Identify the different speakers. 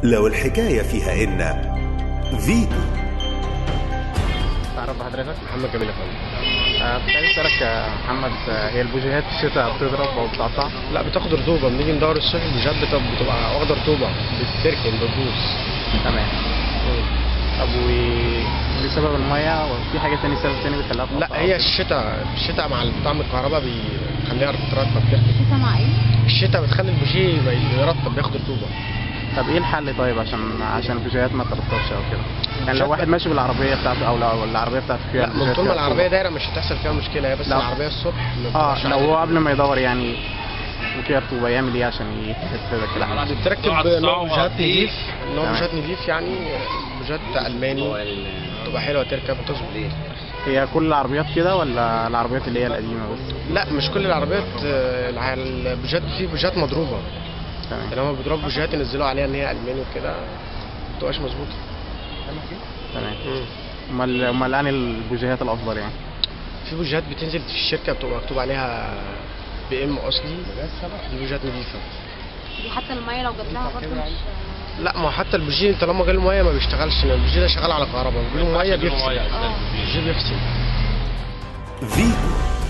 Speaker 1: لو الحكاية فيها إن فيتو
Speaker 2: تعرف بحضرتك محمد جميل يا فندم آه، كنت عايز اسالك يا محمد آه، هي البوجيهات في الشتاء بتضرب او بتقطع
Speaker 3: لا بتاخد رطوبه بنيجي ندور الصيف البوجات بتبقى, بتبقى واخده رطوبه بتتركن بتبوظ
Speaker 2: تمام طب و بسبب الميه وفي حاجه تاني سبب تاني بيخليها تقطع
Speaker 3: لا هي الشتاء الشتاء مع طعم الكهرباء بيخليها ترطب كده
Speaker 4: الشتا مع ايه؟
Speaker 3: الشتاء بتخلي البوجيه يرطب بياخد رطوبه
Speaker 2: طب ايه الحل طيب عشان عشان البوجيهات ما ترطبش او كده يعني لو واحد ماشي بالعربيه بتاعته او لو العربيه بتاعته فيها
Speaker 3: لا من
Speaker 2: بوجيهات
Speaker 3: طول ما
Speaker 2: فيها
Speaker 3: العربيه
Speaker 2: رطوبة.
Speaker 3: دايره مش هتحصل فيها مشكله هي بس
Speaker 2: لا.
Speaker 3: العربيه الصبح ما
Speaker 2: اه
Speaker 3: بتبقاش
Speaker 2: لو
Speaker 3: عالية.
Speaker 2: هو قبل ما يدور يعني وفيها رطوبه يعمل ايه عشان يتفادى كده
Speaker 3: بتركب نوع بوجات نضيف نوع
Speaker 2: تمام.
Speaker 3: بوجات نضيف يعني بوجات الماني تبقى حلوه تركب تظبط
Speaker 2: هي كل العربيات كده ولا العربيات اللي هي القديمه بس
Speaker 3: لا مش كل العربيات آه، الع- البوجات في بوجات مضروبه
Speaker 2: تمام
Speaker 3: يعني هم بيضربوا بوجات ينزلوا عليها ان هي الماني وكده ما بتبقاش مظبوطه
Speaker 2: تمام
Speaker 3: مم.
Speaker 2: امال امال انهي البوجيهات الافضل يعني
Speaker 3: في بوجات بتنزل في الشركه بتبقى مكتوب عليها بي ام اصلي دي بوجات نظيفه
Speaker 4: دي حتى الميه لو جات لها برضه مش
Speaker 3: لا ما هو حتى البوجيه طالما جاله ميه ما بيشتغلش لأن البوجيه ده شغال على كهرباء بيجيله ميه بيفصل
Speaker 4: اه
Speaker 3: البوجيه بيفصل
Speaker 1: فيتو